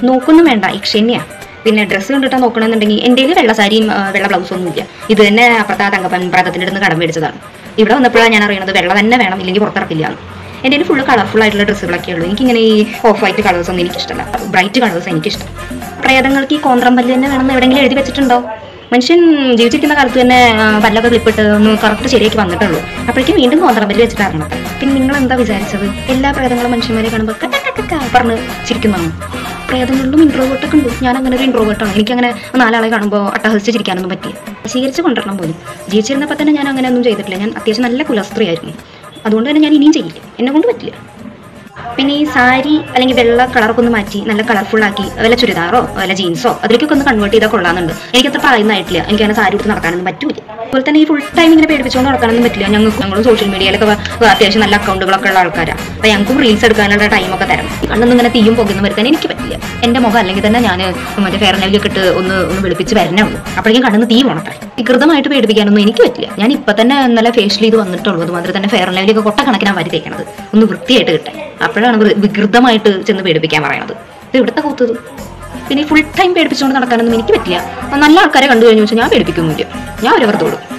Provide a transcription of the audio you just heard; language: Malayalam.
നോക്കൊന്നും വേണ്ട ഇക്ഷന്യാ പിന്നെ ഡ്രസ്സ് കണ്ടിട്ടാ നോക്കണമെന്നുണ്ടെങ്കിൽ എൻ്റെ കയ്യിൽ വെള്ള സാരിയും ആ, വെള്ള ബ്ലൗസും ഒന്നും ഇല്ല ഇത് തന്നെ അപ്പുറത്തെ ആ തങ്കപ്പൻ പ്രതത്തിൻ്റെ അടുത്ത് കടം മേടിച്ചതാണ് ഇവിടെ വന്നപ്പോഴാണ് ഞാൻ അറിയണത് വെള്ള തന്നെ വേണം ഇല്ലെങ്കിൽ പുറത്തിറക്കില്ല എന്ന് എൻ്റെ കയ്യിൽ ഫുള്ള് കളർഫുൾ ആയിട്ടുള്ള ഡ്രസ്സുകളൊക്കെ ഉള്ളൂ എനിക്കിങ്ങനെ ഈ ഓഫ് വൈറ്റ് കളേഴ്സ് ഒന്നും എനിക്കിഷ്ടമല്ല ബ്രൈറ്റ് കളേഴ്സ് എനിക്കിഷ്ടം പ്രേതങ്ങൾക്ക് ഈ കോന്ത്രം പല്ല് തന്നെ വേണമെന്ന് എവിടെയെങ്കിലും എഴുതി വെച്ചിട്ടുണ്ടോ മനുഷ്യൻ ജീവിച്ചിരിക്കുന്ന കാലത്ത് തന്നെ ആ, പല്ലൊക്കെ ക്ലിപ്പിട്ട് ഒന്ന് കറക്റ്റ് ശരിയാക്കി വന്നിട്ടുള്ളൂ അപ്പോഴേക്കും വീണ്ടും കോന്ത്രമ്പല് വെച്ചിട്ട് ഇറങ്ങണം പിന്നെ നിങ്ങൾ എന്താ വിചാരിച്ചത് എല്ലാ പ്രേതങ്ങളും മനുഷ്യന്മാരെ കാണുമ്പോൾ കട്ട പറഞ്ഞ് ചിരിക്കുന്നതാണ് പ്രേതങ്ങളിലും ഇൻട്രോവേർട്ടൊക്കെ ഉണ്ട് ഞാൻ അങ്ങനെ ഒരു ഇൻട്രോവേർട്ടാണ് എനിക്കങ്ങനെ നാലാളെ കാണുമ്പോൾ അട്ടഹസിച്ച് ചിരിക്കാനൊന്നും പറ്റില്ല സ്വീകരിച്ച് കൊണ്ടുവരണം പോലും ജീവിച്ചിരുന്നപ്പോൾ തന്നെ ഞാൻ അങ്ങനെ ഒന്നും ചെയ്തിട്ടില്ല ഞാൻ അത്യാവശ്യം നല്ല കുലസ്ത്രീയായിരുന്നു അതുകൊണ്ട് തന്നെ ഞാൻ ഇനിയും ചെയ്യില്ല എന്നെ കൊണ്ട് പറ്റില്ല പിന്നെ ഈ സാരി അല്ലെങ്കിൽ വെള്ള കളറൊക്കെ ഒന്ന് മാറ്റി നല്ല കളർഫുൾ ആക്കി വല്ല ചുരിദാറോ വല്ല ജീൻസോ അതിലേക്കൊക്കെ ഒന്ന് കൺവേർട്ട് ചെയ്താൽ കൊള്ളാമെന്നുണ്ട് എനിക്കത്ര പറയുന്നതായിട്ടില്ല എനിക്ക് അങ്ങനെ സാരി ഉടുത്ത് നടക്കാനൊന്നും പറ്റൂല അതുപോലെ തന്നെ ഈ ഫുൾ ടൈം ഇങ്ങനെ പേടിപ്പിച്ചുകൊണ്ട് നടക്കാനൊന്നും പറ്റില്ല ഞങ്ങൾക്ക് ഞങ്ങൾ സോഷ്യൽ മീഡിയയിലൊക്കെ വ- വ- അത്യാവശ്യം നല്ല അക്കൗണ്ടുകളൊക്കെ ഉള്ള ആൾക്കാരാണ് അപ്പോൾ ഞങ്ങൾക്കും റീൽസ് എടുക്കാനുള്ള ടൈമൊക്കെ തരണം കണ്ണൊന്നും ഇങ്ങനെ തീയും പോകുന്ന വരുത്താൻ എനിക്ക് പറ്റില്ല എൻ്റെ മുഖം അല്ലെങ്കിൽ തന്നെ ഞാൻ മറ്റേ ഫെയർ ലെവലൊക്കെ ഇട്ട് ഒന്ന് ഒന്ന് വെളുപ്പിച്ച് വരണേ ഉള്ളൂ അപ്പോഴേക്കും കണ്ണിന്ന് തീ പോണട്ടെ വികൃതമായിട്ട് പേടിപ്പിക്കാനൊന്നും എനിക്ക് പറ്റില്ല ഞാൻ ഇപ്പം തന്നെ ഇന്നലെ ഫേഷ്യൽ ചെയ്ത് വന്നിട്ടുള്ളൂ അതുമാതിരി തന്നെ ഫെയർ ലെവലൊക്കെ കൊട്ടക്കണക്കിനാണ് വരി തേക്കണത് ഒന്ന് വൃത്തിയായിട്ട് കിട്ടാൻ അപ്പോഴാണ് വൃ- വികൃതമായിട്ട് ചെന്ന് പേടിപ്പിക്കാൻ പറയണത് ഇത് ഇവിടുത്തെ കൂത്തത് പിന്നെ ഫുൾ ടൈം പേടിപ്പിച്ചുകൊണ്ട് നടക്കാനൊന്നും എനിക്ക് പറ്റില്ല നല്ല ആൾക്കാരെ കണ്ടു കഴിഞ്ഞു വെച്ചാൽ ഞാൻ പേടിപ്പിക്കൊന്നുമില്ല ഞാൻ ഒരു വെറുതെ വിടും